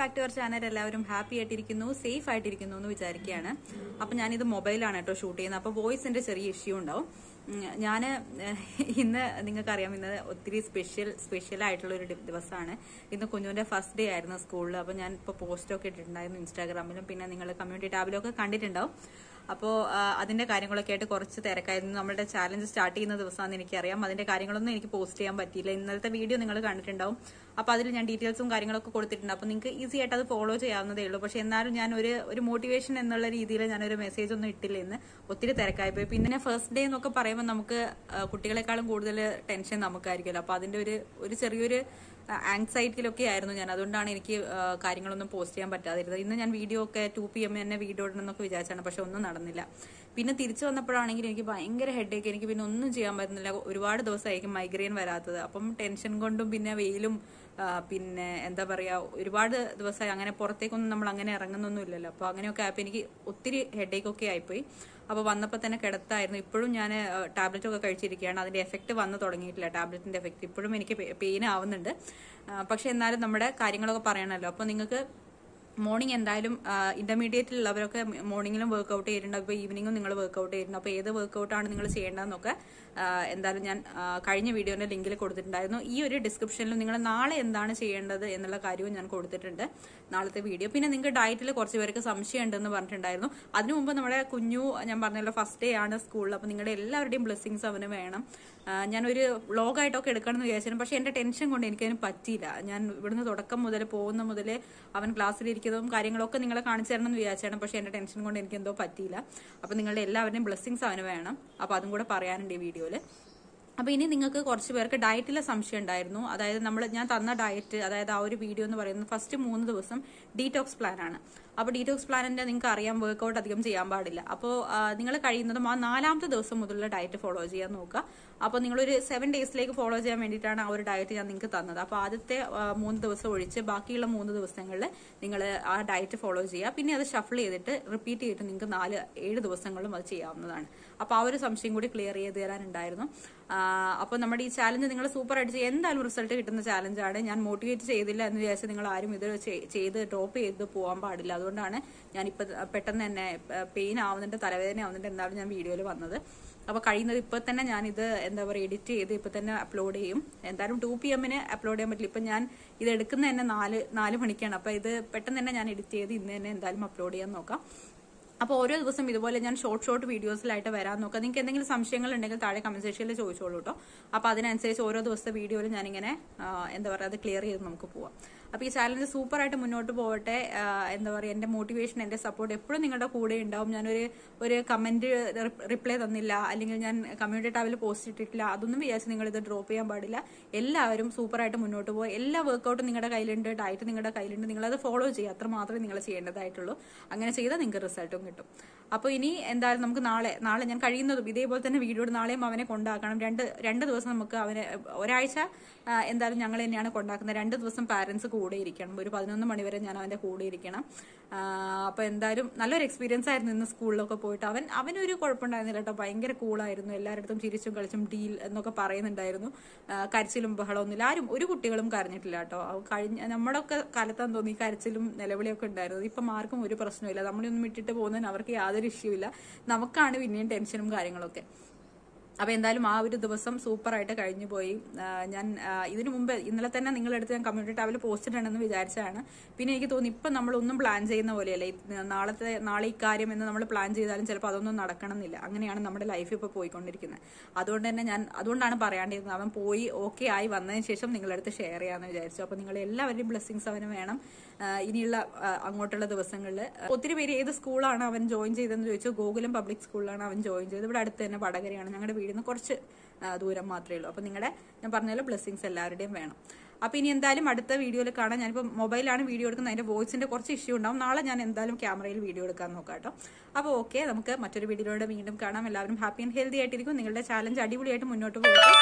back to our channel എല്ലാവരും happy ആയിട്ടിരിക്കുന്നു safe ആയിട്ടിരിക്കുന്നു എന്ന് വിചാരിക്കുകയാണ് അപ്പൊ ഞാനിത് മൊബൈലാണ് കേട്ടോ ഷൂട്ട് ചെയ്യുന്നത് അപ്പൊ വോയിസിന്റെ ചെറിയ ഇഷ്യൂ ഉണ്ടാവും ഞാൻ ഇന്ന് നിങ്ങൾക്കറിയാം ഇന്ന് ഒത്തിരി സ്പെഷ്യൽ സ്പെഷ്യൽ ആയിട്ടുള്ള ഒരു ഡി- ദിവസമാണ് ഇന്ന് കുഞ്ഞുവിന്റെ ഫസ്റ്റ് ഡേ ആയിരുന്നു സ്കൂളിൽ അപ്പോൾ ഞാൻ ഇപ്പോൾ പോസ്റ്റൊക്കെ ഇട്ടിട്ടുണ്ടായിരുന്നു ഇൻസ്റ്റാഗ്രാമിലും പിന്നെ നിങ്ങൾ കമ്മ്യൂണിറ്റി ടാബിലും ഒക്കെ കണ്ടിട്ടുണ്ടാവും അപ്പോൾ അതിന്റെ കാര്യങ്ങളൊക്കെ ആയിട്ട് കുറച്ച് തിരക്കായിരുന്നു നമ്മുടെ ചാലഞ്ച് സ്റ്റാർട്ട് ചെയ്യുന്ന ദിവസമാണെന്ന് എനിക്കറിയാം അതിന്റെ കാര്യങ്ങളൊന്നും എനിക്ക് പോസ്റ്റ് ചെയ്യാൻ പറ്റിയില്ല ഇന്നലത്തെ വീഡിയോ നിങ്ങൾ കണ്ടിട്ടുണ്ടാവും അപ്പോൾ അതിൽ ഞാൻ ഡീറ്റെയിൽസും കാര്യങ്ങളൊക്കെ കൊടുത്തിട്ടുണ്ട് അപ്പോൾ നിങ്ങൾക്ക് ഈസി ആയിട്ട് അത് ഫോളോ ചെയ്യാവുന്നതേ ഉള്ളൂ പക്ഷെ എന്നാലും ഞാൻ ഒരു ഒരു മോട്ടിവേഷൻ എന്നുള്ള രീതിയിൽ ഞാനൊരു മെസ്സേജ് ഒന്നും ഇട്ടില്ല ഇന്ന് ഒത്തിരി തിരക്കായി പോയി പിന്നെ ഫസ്റ്റ് ഡേ എന്നൊക്കെ പറയുമ്പോൾ നമുക്ക് ആ, കുട്ടികളെക്കാളും കൂടുതൽ ടെൻഷൻ നമുക്കായിരിക്കുമല്ലോ അപ്പോൾ അതിന്റെ ഒരു ഒരു ചെറിയൊരു ആങ്സൈറ്റിയിലൊക്കെ ആയിരുന്നു ഞാൻ അതുകൊണ്ടാണ് എനിക്ക് ആ, കാര്യങ്ങളൊന്നും പോസ്റ്റ് ചെയ്യാൻ പറ്റാതിരുന്നത് ഇന്ന് ഞാൻ വീഡിയോ ഒക്കെ ടു പി എം തന്നെ വീഡിയോ ഇടണമെന്നൊക്കെ വിചാരിച്ചാണ് പക്ഷെ ഒന്നും നടന്നില്ല പിന്നെ തിരിച്ചു വന്നപ്പോഴാണെങ്കിൽ എനിക്ക് ഭയങ്കര ഹെഡേക്ക് എനിക്ക് പിന്നെ ഒന്നും ചെയ്യാൻ പറ്റുന്നില്ല ഒരുപാട് ദിവസമായിരിക്കും മൈഗ്രെയിൻ വരാത്തത് അപ്പം ടെൻഷൻ കൊണ്ടും പിന്നെ വെയിലും ആ, പിന്നെ എന്താ പറയാ ഒരുപാട് ദിവസമായി അങ്ങനെ പുറത്തേക്കൊന്നും നമ്മൾ അങ്ങനെ ഇറങ്ങുന്നൊന്നും ഇല്ലല്ലോ അപ്പോൾ അങ്ങനെയൊക്കെ ആയപ്പോൾ എനിക്ക് ഒത്തിരി ഹെഡേക്ക് ഒക്കെ ആയിപ്പോയി അപ്പോൾ വന്നപ്പോൾ തന്നെ കിടത്തായിരുന്നു ഇപ്പോഴും ഞാൻ ടാബ്ലറ്റ് ഒക്കെ കഴിച്ചിരിക്കുകയാണ് അതിന്റെ എഫക്റ്റ് വന്ന് തുടങ്ങിയിട്ടില്ല ടാബ്ലറ്റിന്റെ എഫക്റ്റ് ഇപ്പോഴും എനിക്ക് പെയിൻ ആവുന്നുണ്ട് ആ, പക്ഷെ എന്നാലും നമ്മുടെ കാര്യങ്ങളൊക്കെ പറയണമല്ലോ അപ്പോൾ നിങ്ങൾക്ക് മോർണിംഗ് എന്തായാലും ഇന്റർമീഡിയറ്റിൽ ഉള്ളവരൊക്കെ മോർണിംഗിലും വർക്ക്ഔട്ട് ചെയ്തിട്ടുണ്ട് അപ്പോൾ ഈവനിങ്ങും നിങ്ങൾ വർക്ക്ഔട്ട് ചെയ്തിട്ടുണ്ട് അപ്പോൾ ഏത് വർക്ക്ഔട്ടാണ് നിങ്ങൾ ചെയ്യേണ്ടതെന്നൊക്കെ ആ, എന്തായാലും ഞാൻ ആ, കഴിഞ്ഞ വീഡിയോന്റെ ലിങ്കിൽ കൊടുത്തിട്ടുണ്ടായിരുന്നു ഈ ഒരു ഡിസ്ക്രിപ്ഷനിലും നിങ്ങൾ നാളെ എന്താണ് ചെയ്യേണ്ടത് എന്നുള്ള കാര്യവും ഞാൻ കൊടുത്തിട്ടുണ്ട് നാളത്തെ വീഡിയോ പിന്നെ നിങ്ങൾക്ക് ഡയറ്റിൽ കുറച്ച് പേർക്ക് സംശയം ഉണ്ടെന്ന് പറഞ്ഞിട്ടുണ്ടായിരുന്നു അതിനു മുമ്പ് നമ്മുടെ കുഞ്ഞു ഞാൻ പറഞ്ഞല്ലോ ഫസ്റ്റ് ഡേ ആണ് സ്കൂളിൽ അപ്പോൾ നിങ്ങളുടെ എല്ലാവരുടെയും ബ്ലെസ്സിങ്സ് അവന് വേണം ആ, ഞാനൊരു വ്ളോഗായിട്ടൊക്കെ എടുക്കണം എന്ന് വിചാരിച്ചിരുന്നു പക്ഷെ എന്റെ ടെൻഷൻ കൊണ്ട് എനിക്കതിന് പറ്റിയില്ല ഞാൻ ഇവിടുന്ന് തുടക്കം മുതൽ പോകുന്ന മുതൽ അവൻ ക്ലാസ്സിലിരിക്കുന്നതും കാര്യങ്ങളൊക്കെ നിങ്ങളെ കാണിച്ചു തരണം എന്ന് വിചാരിച്ചാണ് പക്ഷെ എന്റെ ടെൻഷൻ കൊണ്ട് എനിക്ക് എന്തോ പറ്റിയില്ല അപ്പൊ നിങ്ങളുടെ എല്ലാവരുടെയും ബ്ലെസ്സിങ്സ് അവന് വേണം അപ്പൊ അതും കൂടെ പറയാനുണ്ട് ഈ വീഡിയോയിൽ അപ്പൊ ഇനി നിങ്ങൾക്ക് കുറച്ച് പേർക്ക് ഡയറ്റിലെ സംശയം ഉണ്ടായിരുന്നു അതായത് നമ്മൾ ഞാൻ തന്ന ഡയറ്റ് അതായത് ആ ഒരു വീഡിയോ എന്ന് പറയുന്നത് ഫസ്റ്റ് മൂന്ന് ദിവസം ഡീറ്റോക്സ് പ്ലാൻ ആണ് അപ്പൊ ഡീറ്റോക്സ് പ്ലാനിന്റെ നിങ്ങൾക്ക് അറിയാം വർക്ക്ഔട്ട് അധികം ചെയ്യാൻ പാടില്ല അപ്പോൾ നിങ്ങൾ കഴിയുന്നതും ആ നാലാമത്തെ ദിവസം മുതലുള്ള ഡയറ്റ് ഫോളോ ചെയ്യാൻ നോക്കുക അപ്പോൾ നിങ്ങളൊരു സെവൻ ഡേയ്സിലേക്ക് ഫോളോ ചെയ്യാൻ വേണ്ടിയിട്ടാണ് ആ ഒരു ഡയറ്റ് ഞാൻ നിങ്ങൾക്ക് തന്നത് അപ്പോൾ ആദ്യത്തെ ആ, മൂന്ന് ദിവസം ഒഴിച്ച് ബാക്കിയുള്ള മൂന്ന് ദിവസങ്ങളിൽ നിങ്ങൾ ആ ഡയറ്റ് ഫോളോ ചെയ്യുക പിന്നെ അത് ഷഫിൾ ചെയ്തിട്ട് റിപ്പീറ്റ് ചെയ്തിട്ട് നിങ്ങൾക്ക് നാല് ഏഴ് ദിവസങ്ങളിലും അത് ചെയ്യാവുന്നതാണ് അപ്പോൾ ആ ഒരു സംശയം കൂടി ക്ലിയർ ചെയ്ത് തരാനുണ്ടായിരുന്നു അപ്പോൾ നമ്മുടെ ഈ ചാലഞ്ച് നിങ്ങൾ സൂപ്പർ ആയിട്ട് ചെയ്ത് എന്തായാലും റിസൾട്ട് കിട്ടുന്ന ചാലഞ്ചാണ് ഞാൻ മോട്ടിവേറ്റ് ചെയ്തില്ല എന്ന് വിചാരിച്ച് നിങ്ങൾ ആരും ഇത് ചെയ്- ചെയ്ത് ഡ്രോപ്പ് ചെയ്ത് പോകാൻ പാടില്ല അതുകൊണ്ടാണ് ഞാൻ ഇപ്പൊ പെട്ടെന്ന് തന്നെ പെയിൻ ആവുന്നുണ്ട് തലവേദന ആവുന്നുണ്ട് എന്തായാലും ഞാൻ വീഡിയോയിൽ വന്നത് അപ്പൊ കഴിയുന്നത് ഇപ്പൊ തന്നെ ഞാൻ ഇത് എന്താ പറയുക എഡിറ്റ് ചെയ്ത് ഇപ്പൊ തന്നെ അപ്ലോഡ് ചെയ്യും എന്തായാലും ടു പി എമ്മിന് അപ്ലോഡ് ചെയ്യാൻ പറ്റില്ല ഇപ്പൊ ഞാൻ ഇത് എടുക്കുന്ന തന്നെ നാല് നാല് മണിക്കാണ് അപ്പൊ ഇത് പെട്ടെന്ന് തന്നെ ഞാൻ എഡിറ്റ് ചെയ്ത് ഇന്ന് തന്നെ എന്തായാലും അപ്ലോഡ് ചെയ്യാൻ നോക്കാം അപ്പോൾ ഓരോ ദിവസം ഇതുപോലെ ഞാൻ ഷോർട്ട് ഷോർട്ട് വീഡിയോസിലായിട്ട് വരാൻ നോക്കാം നിങ്ങൾക്ക് എന്തെങ്കിലും സംശയങ്ങൾ ഉണ്ടെങ്കിൽ താഴെ കമന്റ് സെക്ഷനിൽ ചോദിച്ചോളൂ കേട്ടോ അപ്പോൾ അതിനനുസരിച്ച് ഓരോ ദിവസത്തെ വീഡിയോയിൽ ഞാനിങ്ങനെ ആ, എന്താ പറയുക അത് ക്ലിയർ ചെയ്ത് നമുക്ക് പോവാം അപ്പോൾ ഈ ചാലഞ്ച് സൂപ്പറായിട്ട് മുന്നോട്ട് പോകട്ടെ ആ, എന്താ പറയുക എൻ്റെ മോട്ടിവേഷൻ എൻ്റെ സപ്പോർട്ട് എപ്പോഴും നിങ്ങളുടെ കൂടെ ഉണ്ടാവും ഞാനൊരു ഒരു കമന്റ് റിപ്ലൈ തന്നില്ല അല്ലെങ്കിൽ ഞാൻ കമ്മ്യൂണിറ്റി ടാബിൽ പോസ്റ്റ് ഇട്ടിട്ടില്ല അതൊന്നും വിചാരിച്ച് നിങ്ങൾ ഇത് ഡ്രോപ്പ് ചെയ്യാൻ പാടില്ല എല്ലാവരും സൂപ്പറായിട്ട് മുന്നോട്ട് പോകുക എല്ലാ വർക്കൗട്ടും നിങ്ങളുടെ കയ്യിലുണ്ട് ഡയറ്റ് നിങ്ങളുടെ കയ്യിലുണ്ട് നിങ്ങളത് ഫോളോ ചെയ്യുക അത്ര മാത്രമേ നിങ്ങൾ ചെയ്യേണ്ടതായിട്ടുള്ളൂ അങ്ങനെ ചെയ്താൽ നിങ്ങൾക്ക് റിസൾട്ടും കിട്ടും അപ്പോൾ ഇനി എന്തായാലും നമുക്ക് നാളെ നാളെ ഞാൻ കഴിയുന്നതും ഇതേപോലെ തന്നെ വീഡിയോ നാളെയും അവനെ കൊണ്ടാക്കണം രണ്ട് രണ്ട് ദിവസം നമുക്ക് അവനെ ഒരാഴ്ച ആ, എന്തായാലും ഞങ്ങൾ തന്നെയാണ് കൊണ്ടാക്കുന്നത് രണ്ട് ദിവസം പാരന്റ്സ് കൂടെ ഇരിക്കണം ഒരു പതിനൊന്ന് മണി വരെ ഞാൻ അവന്റെ കൂടെ ഇരിക്കണം ആ, അപ്പൊ എന്തായാലും നല്ലൊരു എക്സ്പീരിയൻസ് ആയിരുന്നു ഇന്ന് സ്കൂളിലൊക്കെ പോയിട്ട് അവൻ അവനൊരു കുഴപ്പമുണ്ടായിരുന്നില്ല കേട്ടോ ഭയങ്കര കൂളായിരുന്നു എല്ലാവരുടെ ചിരിച്ചും കളിച്ചും ഡീൽ എന്നൊക്കെ പറയുന്നുണ്ടായിരുന്നു ആ, കരച്ചിലും ബഹളമൊന്നുമില്ല ആരും ഒരു കുട്ടികളും കരഞ്ഞിട്ടില്ല കേട്ടോ അവ കഴിഞ്ഞ നമ്മളൊക്കെ കാലത്താന്ന് തോന്നി കരച്ചിലും നിലവിളിയൊക്കെ ഉണ്ടായിരുന്നു ഇപ്പം ആർക്കും ഒരു പ്രശ്നമില്ല നമ്മളൊന്നും ഇട്ടിട്ട് പോകുന്നതിന് അവർക്ക് യാതൊരു ഇഷ്യൂ ഇല്ല നമുക്കാണ് പിന്നെയും ടെൻഷനും കാര്യങ്ങളൊക്കെ അപ്പൊ എന്തായാലും ആ ഒരു ദിവസം സൂപ്പർ ആയിട്ട് കഴിഞ്ഞു പോയി ആ, ഞാൻ ആ, ഇതിനു മുമ്പ് ഇന്നലെ തന്നെ നിങ്ങളെടുത്ത് ഞാൻ കമ്മ്യൂണിറ്റി ടാബിൽ പോസ്റ്റ് ഇടണമെന്ന് വിചാരിച്ചാണ് പിന്നെ എനിക്ക് തോന്നി ഇപ്പൊ നമ്മളൊന്നും പ്ലാൻ ചെയ്യുന്ന പോലെയല്ല ഈ നാളത്തെ നാളെ ഇക്കാര്യം എന്ന് നമ്മൾ പ്ലാൻ ചെയ്താലും ചിലപ്പോൾ അതൊന്നും നടക്കണമെന്നില്ല അങ്ങനെയാണ് നമ്മുടെ ലൈഫ് ഇപ്പോൾ പോയിക്കൊണ്ടിരിക്കുന്നത് അതുകൊണ്ട് തന്നെ ഞാൻ അതുകൊണ്ടാണ് പറയാണ്ടിരുന്നത് അവൻ പോയി ഓക്കെ ആയി വന്നതിന് ശേഷം നിങ്ങളടുത്ത് ഷെയർ ചെയ്യാമെന്ന് വിചാരിച്ചു അപ്പൊ നിങ്ങൾ എല്ലാവരുടെയും ബ്ലെസ്സിങ്സ് അവന് വേണം ആ, ഇനിയുള്ള ആ, അങ്ങോട്ടുള്ള ദിവസങ്ങളിൽ ഒത്തിരി പേര് ഏത് സ്കൂളാണ് അവൻ ജോയിൻ ചെയ്തതെന്ന് ചോദിച്ചു ഗോകുലം പബ്ലിക് സ്കൂളിലാണ് അവൻ ജോയിൻ ചെയ്തത് ഇവിടെ അടുത്ത് തന്നെ വടകരയാണ് ഞങ്ങളുടെ വീടിൽ നിന്ന് കുറച്ച് ആ, ദൂരം മാത്രമേ ഉള്ളൂ അപ്പൊ നിങ്ങളുടെ ഞാൻ പറഞ്ഞല്ലോ ബ്ലെസ്സിങ്സ് എല്ലാവരുടെയും വേണം അപ്പൊ ഇനി എന്തായാലും അടുത്ത വീഡിയോയിൽ കാണാം ഞാനിപ്പോൾ മൊബൈലാണ് വീഡിയോ എടുക്കുന്നത് അതിന്റെ വോയിസിന്റെ കുറച്ച് ഇഷ്യൂ ഉണ്ടാവും നാളെ ഞാൻ എന്തായാലും ക്യാമറയിൽ വീഡിയോ എടുക്കാൻ നോക്കാം കേട്ടോ അപ്പോൾ ഓക്കെ നമുക്ക് മറ്റൊരു വീഡിയോയിലൂടെ വീണ്ടും കാണാം എല്ലാവരും ഹാപ്പി ആൻഡ് ഹെൽത്തി ആയിട്ടിരിക്കും നിങ്ങളുടെ ചാലഞ്ച് അടിപൊളിയായിട്ട് മുന്നോട്ട് പോകും